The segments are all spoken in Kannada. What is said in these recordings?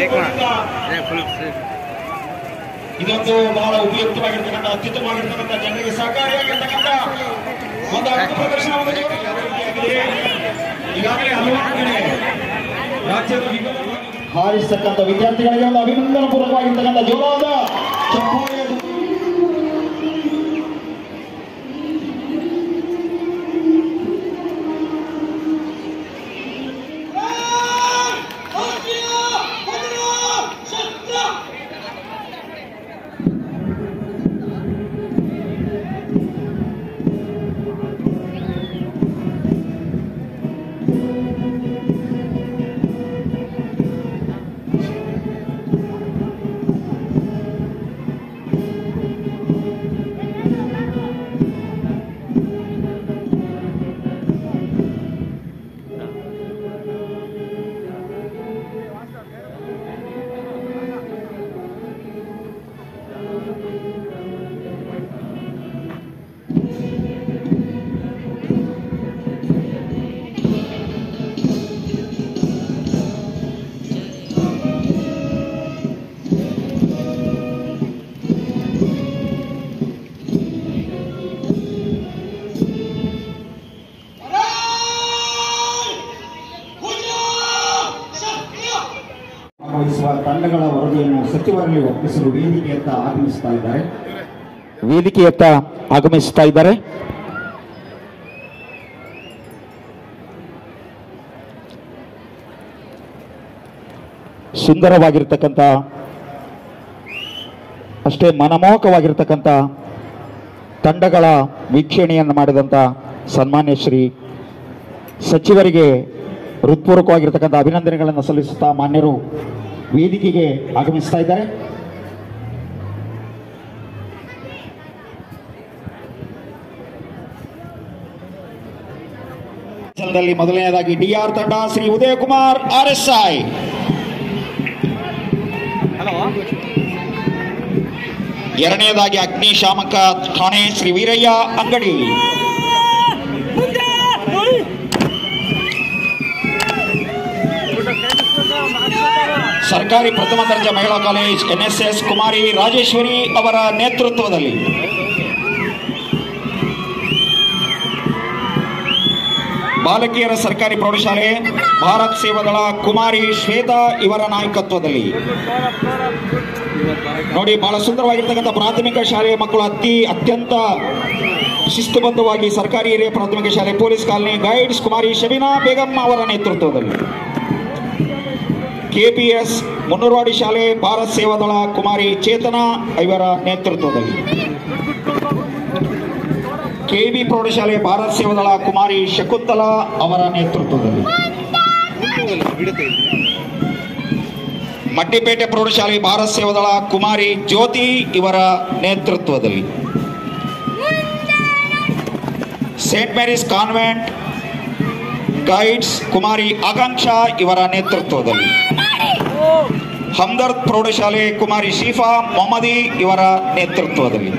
ಇದೊಂದು ಬಹಳ ಉಪಯುಕ್ತವಾಗಿರ್ತಕ್ಕಂಥ ಅತ್ಯುತ್ತಮವಾಗಿರ್ತಕ್ಕಂಥ ಜನರಿಗೆ ಸಹಕಾರಿಯಾಗಿರ್ತಕ್ಕಂಥ ಒಂದು ಅದ್ಭುತ ಪ್ರದರ್ಶನ ಒಂದು ಜೋರಾಗಿದೆ. ಈಗಾಗಲೇ ಹಲವಾರು ಕಡೆ ರಾಜ್ಯದ ವಿವಿಧ ಹಾರಿಸ್ತಕ್ಕಂಥ ವಿದ್ಯಾರ್ಥಿಗಳಿಗೆ ಒಂದು ಅಭಿನಂದನ ಪೂರ್ವಕವಾಗಿರ್ತಕ್ಕಂಥ ಜೋರಾದ ಚಪ್ಪಾಳೆಯ ಭಾಗವಹಿಸುವ ತಂಡಗಳ ವರದಿಯನ್ನು ಸಚಿವರಲ್ಲಿ ಒಪ್ಪಿಸಲು ವೇದಿಕೆಯತ್ತ ಆಗಮಿಸ್ತಾ ಇದ್ದಾರೆ ವೇದಿಕೆಯತ್ತ ಆಗಮಿಸ್ತಾ ಇದ್ದಾರೆ ಸುಂದರವಾಗಿರ್ತಕ್ಕಂಥ ಅಷ್ಟೇ ಮನಮೋಹಕವಾಗಿರ್ತಕ್ಕಂಥ ತಂಡಗಳ ವೀಕ್ಷಣೆಯನ್ನು ಮಾಡಿದಂಥ ಸನ್ಮಾನ್ಯ ಶ್ರೀ ಸಚಿವರಿಗೆ ಹೃತ್ಪೂರ್ವಕವಾಗಿರ್ತಕ್ಕಂಥ ಅಭಿನಂದನೆಗಳನ್ನು ಸಲ್ಲಿಸುತ್ತಾ ಮಾನ್ಯರು ವೇದಿಕೆಗೆ ಆಗಮಿಸ್ತಾ ಇದ್ದಾರೆ ದಲ್ಲಿ ಮೊದಲನೆಯದಾಗಿ ಡಿಆರ್ ತಂಡ Shri Udayakumar R S I ಎರಡನೆಯದಾಗಿ ಅಗ್ನಿಶಾಮಕ ಠಾಣೆ ಶ್ರೀ ವೀರಯ್ಯ ಅಂಗಡಿ ಸರ್ಕಾರಿ ಪ್ರಥಮ ದರ್ಜೆ ಮಹಿಳಾ ಕಾಲೇಜ್ ಎನ್ಎಸ್ಎಸ್ ಕುಮಾರಿ ರಾಜೇಶ್ವರಿ ಅವರ ನೇತೃತ್ವದಲ್ಲಿ ಬಾಲಕಿಯರ ಸರ್ಕಾರಿ ಪ್ರೌಢಶಾಲೆ ಭಾರತ್ ಸೇವಾದಳ ಕುಮಾರಿ ಶ್ವೇತಾ ಇವರ ನಾಯಕತ್ವದಲ್ಲಿ ನೋಡಿ ಬಹಳ ಸುಂದರವಾಗಿರ್ತಕ್ಕಂಥ ಪ್ರಾಥಮಿಕ ಶಾಲೆಯ ಮಕ್ಕಳು ಅತಿ ಅತ್ಯಂತ ಶಿಸ್ತುಬದ್ಧವಾಗಿ ಸರ್ಕಾರಿ ಹಿರಿಯ ಪ್ರಾಥಮಿಕ ಶಾಲೆ police colony guides Kumari Shabina Begum ಅವರ ನೇತೃತ್ವದಲ್ಲಿ ಕೆಪಿಎಸ್ ಮುನ್ನೂರವಾಡಿ ಶಾಲೆ ಭಾರತ್ ಸೇವಾದಳ ಕುಮಾರಿ ಚೇತನಾ ಇವರ ನೇತೃತ್ವದಲ್ಲಿ ಕೆಬಿ ಪ್ರೌಢಶಾಲೆ ಭಾರತ್ ಸೇವಾದಳ ಕುಮಾರಿ ಶಕುಂತಲಾ ಅವರ ನೇತೃತ್ವದಲ್ಲಿ ಮಡ್ಡಿಪೇಟೆ ಪ್ರೌಢಶಾಲೆ ಭಾರತ್ ಸೇವಾದಳ ಕುಮಾರಿ ಜ್ಯೋತಿ ಇವರ ನೇತೃತ್ವದಲ್ಲಿ saint Mary's convent guides Kumari Akanksha ಇವರ ನೇತೃತ್ವದಲ್ಲಿ ಹಮ್ದರ್ದ್ ಪ್ರೌಢಶಾಲೆ ಕುಮಾರಿ ಶೀಫಾ ಮೊಹಮ್ಮದಿ ಇವರ ನೇತೃತ್ವದಲ್ಲಿ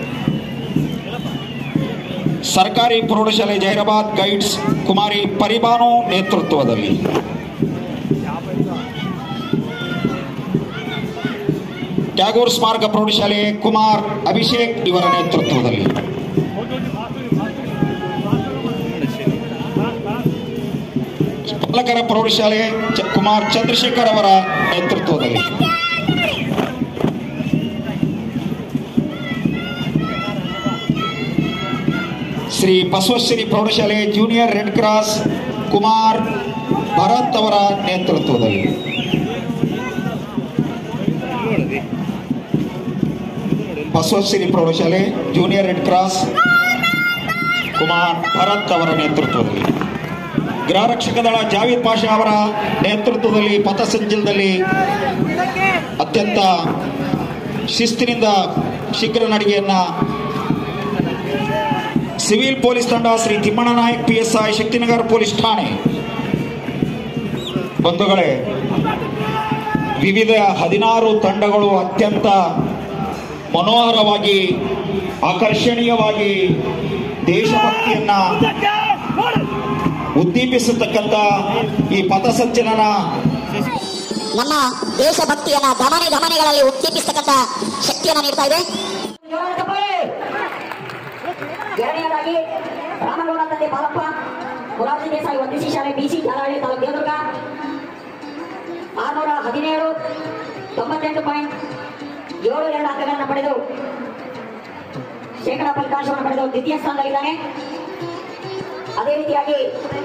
ಸರ್ಕಾರಿ ಪ್ರೌಢಶಾಲೆ ಜಹೀರಾಬಾದ್ ಗೈಡ್ಸ್ ಕುಮಾರಿ ಪರಿಬಾನು ನೇತೃತ್ವದಲ್ಲಿ ಟ್ಯಾಗೋರ್ ಸ್ಮಾರಕ ಪ್ರೌಢಶಾಲೆ ಕುಮಾರ್ ಅಭಿಷೇಕ್ ಇವರ ನೇತೃತ್ವದಲ್ಲಿ ಪಾಲಕರ ಪ್ರೌಢಶಾಲೆ ಚ- ಕುಮಾರ್ ಚಂದ್ರಶೇಖರ್ ಅವರ ನೇತೃತ್ವದಲ್ಲಿ ಶ್ರೀ ಬಸವಶ್ರೀ ಪ್ರೌಢಶಾಲೆ junior red cross Kumar Bharat ಅವರ ನೇತೃತ್ವದಲ್ಲಿ ಬಸವಶ್ರೀ ಪ್ರೌಢಶಾಲೆ junior red cross Kumar Bharat ಅವರ ನೇತೃತ್ವದಲ್ಲಿ ಗೃಹ ರಕ್ಷಕ ದಳ ಜಾವೀದ್ ಪಾಷಾ ಅವರ ನೇತೃತ್ವದಲ್ಲಿ ಪಥಸಂಚಲನದಲ್ಲಿ ಅತ್ಯಂತ ಶಿಸ್ತಿನಿಂದ ಶೀಘ್ರ ನಡಿಗೆಯನ್ನ ಸಿವಿಲ್ ಪೊಲೀಸ್ ತಂಡ Shri Thimmanna Nayak P S I Shaktinagar police ಠಾಣೆ ಬಂಧುಗಳೇ ವಿವಿಧ ಹದಿನಾರು ತಂಡಗಳು ಅತ್ಯಂತ ಮನೋಹರವಾಗಿ ಆಕರ್ಷಣೀಯವಾಗಿ ದೇಶಭಕ್ತಿಯನ್ನ ಉದ್ದೀಪಿಸತಕ್ಕಂಥ ಈ ಪಥಸಂಚಲನ ನಮ್ಮ ದೇಶಭಕ್ತಿಯನ್ನ ಧಮನಿ ಧಮನಿಗಳಲ್ಲಿ ಉದ್ದೀಪಿಸ್ತಕ್ಕಂಥ ಶಕ್ತಿಯನ್ನ ನೀಡ್ತಾ ಇದೆ ಎರಡನೆಯದಾಗಿ ರಾಮಗೌಡ ತಂದೆ ಬಾಲಪ್ಪ ಮೊರಾರ್ಜಿ ದೇಸಾಯಿ ವಂದಿಸಿ ಶಾಲೆ ಬಿಸಿ ಜಾಲಹಳ್ಳಿ ತಾಲೂಕು ದೇವದುರ್ಗ ಆರ್ನೂರ ಹದಿನೇಳು ತೊಂಬತ್ತೆಂಟು ಪಾಯಿಂಟ್ ಏಳು ಎರಡು ಅಂಕಗಳನ್ನು ಪಡೆದು ಶೇಕಡಾ ಫಲಿತಾಂಶವನ್ನು ಪಡೆದು ದ್ವಿತೀಯ ಸ್ಥಾನದಲ್ಲಿದ್ದಾನೆ ಅದೇ ರೀತಿಯಾಗಿ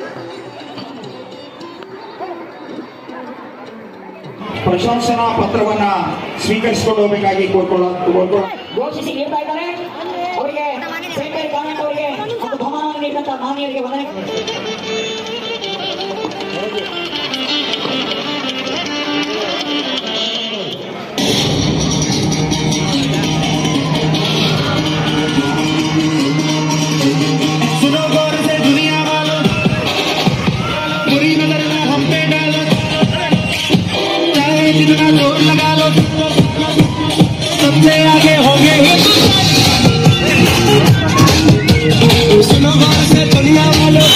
ಪ್ರಶಂಸನಾ ಪತ್ರವನ್ನ ಸ್ವೀಕರಿಸಿಕೊಂಡು ಹೋಗಬೇಕಾಗಿ ಕೋರ್ಕೊಳ್ಳ ಕೋರ್ಕೊಳ್ಳ ಘೋಷಿಸಿ ನೀಡ್ತಾ ಇದ್ದಾರೆ ಅವರಿಗೆ ಸೆಕ್ರೆಟರಿ ಕಾನ್ವೆಂಟ್ ಅವರಿಗೆ ಒಂದು ಬಹುಮಾನವನ್ನು ನೀಡಿದಂತ ಮಾನ್ಯರಿಗೆ ವಂದನೆ सुनो गौर से दुनिया वालों बुरी नजर में हम पे डालो चाहे जितना जोर लगा लो सबसे आगे होंगे ही सुनो गौर से दुनिया वालों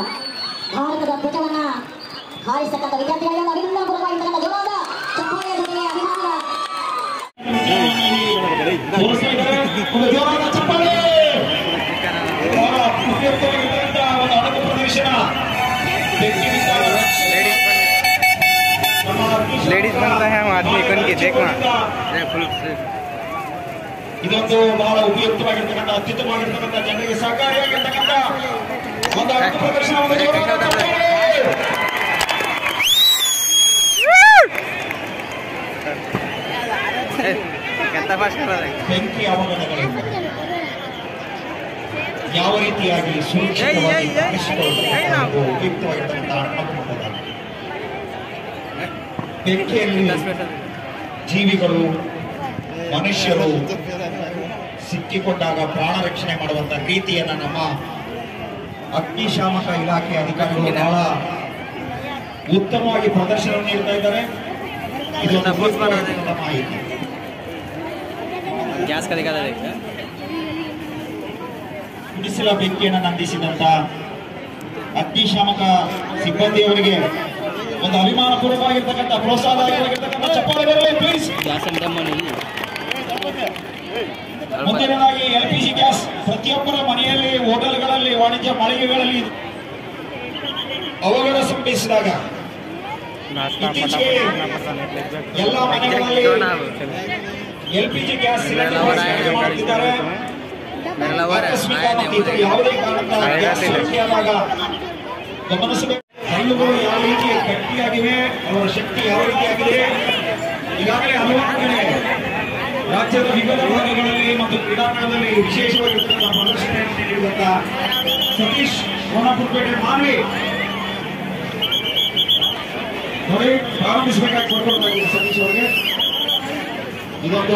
ಭಾರತದ ಧ್ವಜವನ್ನ ಹಾರಿಸತಕ್ಕಂಥ ವಿದ್ಯಾರ್ಥಿಗಳಿಗೆ ಒಂದು ಅಭಿನಂದನ ಪೂರ್ವಕವಾಗಿರ್ತಕ್ಕಂಥ ಜೋರಾದ ಚಪ್ಪಾಳೆಯ ಜೊತೆಗೆ ಅಭಿಮಾನದ ತೋರಿಸ್ತಾ ಇದ್ದಾರೆ. ಒಂದು ಜೋರಾದ ಚಪ್ಪಾಳೆ ಬಹಳ ಉಪಯುಕ್ತವಾಗಿರ್ತಕ್ಕಂಥ ಒಂದು ಅಣಕು ಪ್ರದರ್ಶನ ಬೆಕ್ಕಿನಿಂದ ನಮ್ಮ ಅಗ್ನಿಶಾಮಕ लेडीज बनता है हम आदमी कन के देख फुल ಇದೊಂದು ಬಹಳ ಉಪಯುಕ್ತವಾಗಿರ್ತಕ್ಕಂಥ ಅತ್ಯುತ್ತಮವಾಗಿರ್ತಕ್ಕಂಥ ಜನರಿಗೆ ಸಹಕಾರಿಯಾಗಿರ್ತಕ್ಕಂಥ ಒಂದು ಅಣಕು ಪ್ರದರ್ಶನ ಒಂದು ಜೋರಾದ ಚಪ್ಪಾಳೆ. कितना फास्ट कर रहा है ಬೆಂಕಿ ಅವಘಡಗಳಿಂದ ಯಾವ ರೀತಿಯಾಗಿ ಸುರಕ್ಷಿತವಾಗಿ ಕಾಣಿಸಿಕೊಳ್ಳುತ್ತದೆ ಹಾಗೂ ಉಪಯುಕ್ತವಾಗಿರ್ತಕ್ಕಂಥ ಅಣ್ಣಪ್ಪದಾನ ಬೆಂಕಿಯಲ್ಲಿ ಜೀವಿಗಳು ಮನುಷ್ಯರು ಸಿಕ್ಕಿಕೊಂಡಾಗ ಪ್ರಾಣ ರಕ್ಷಣೆ ಮಾಡುವಂತ ರೀತಿಯನ್ನ ನಮ್ಮ ಅಗ್ನಿಶಾಮಕ ಇಲಾಖೆ ಅಧಿಕಾರಿಗಳು ಬಹಳ ಉತ್ತಮವಾಗಿ ಪ್ರದರ್ಶನ ನೀಡ್ತಾ ಇದ್ದಾರೆ ಇದು ಒಂದು ಉಪಯುಕ್ತವಾಗಿರ್ತಕ್ಕಂಥ ಮಾಹಿತಿ गैस का दिखा देखा ಗುಡಿಸಲ ಬೆಂಕಿಯನ್ನು ನಂದಿಸಿದಂತ ಅಗ್ನಿಶಾಮಕ ಸಿಬ್ಬಂದಿಯವರಿಗೆ ಒಂದು ಅಭಿಮಾನ ಪೂರ್ವಕವಾಗಿರ್ತಕ್ಕಂಥ ಪ್ರೋತ್ಸಾಹದಾಯಕವಾಗಿರ್ತಕ್ಕಂಥ ಚಪ್ಪಾಳೆ ಬರಲಿ ಪ್ಲೀಸ್ गैस अंदर मनी ಮುಂದಿನದಾಗಿ ಎಲ್ ಪಿ ಜಿ ಗ್ಯಾಸ್ ಪ್ರತಿಯೊಬ್ಬರ ಮನೆಯಲ್ಲಿ ಹೋಟೆಲ್ಗಳಲ್ಲಿ ವಾಣಿಜ್ಯ ಮಳಿಗೆಗಳಲ್ಲಿ ಅವಘಡ ಸಂಭವಿಸಿದಾಗ ಇತ್ತೀಚೆಗೆ ಎಲ್ಲ ಮನೆಗಳಲ್ಲಿ L P G gas cylinder ಮಾಡುತ್ತಿದ್ದಾರೆ मेरा लवर है ಆಕಸ್ಮಿಕ आया ಮತ್ತು ಇತರ नहीं ಯಾವುದೇ ಕಾರಣದಿಂದ ಗ್ಯಾಸ್ ಸೋರಿಕೆಯಾದಾಗ ಗಮನಿಸಬೇಕು ಕಲ್ಲುಗಳು ಯಾವ ರೀತಿ ಗಟ್ಟಿಯಾಗಿವೆ ಅವರ ಶಕ್ತಿ ಯಾವ ರೀತಿಯಾಗಿದೆ ಈಗಾಗಲೇ ಹಲವಾರು ಕಡೆ ರಾಜ್ಯದ ವಿವಿಧ ಭಾಗಗಳಲ್ಲಿ ಮತ್ತು ಕ್ರೀಡಾಂಗಣದಲ್ಲಿ ವಿಶೇಷವಾಗಿರ್ತಕ್ಕಂಥ ಪ್ರದರ್ಶನವನ್ನು ನೀಡಿದಂತ ಸತೀಶ್ ಕೋಣಪುರಪೇಟೆ ಮಾನ್ವಿ ನೋಡಿ ಪ್ರಾರಂಭಿಸಬೇಕಾಗಿ ಕೊಡ್ಕೊಳ್ತಾ ಇದ್ದೀನಿ ಸತೀಶ್ ಅವರಿಗೆ ಇದೊಂದು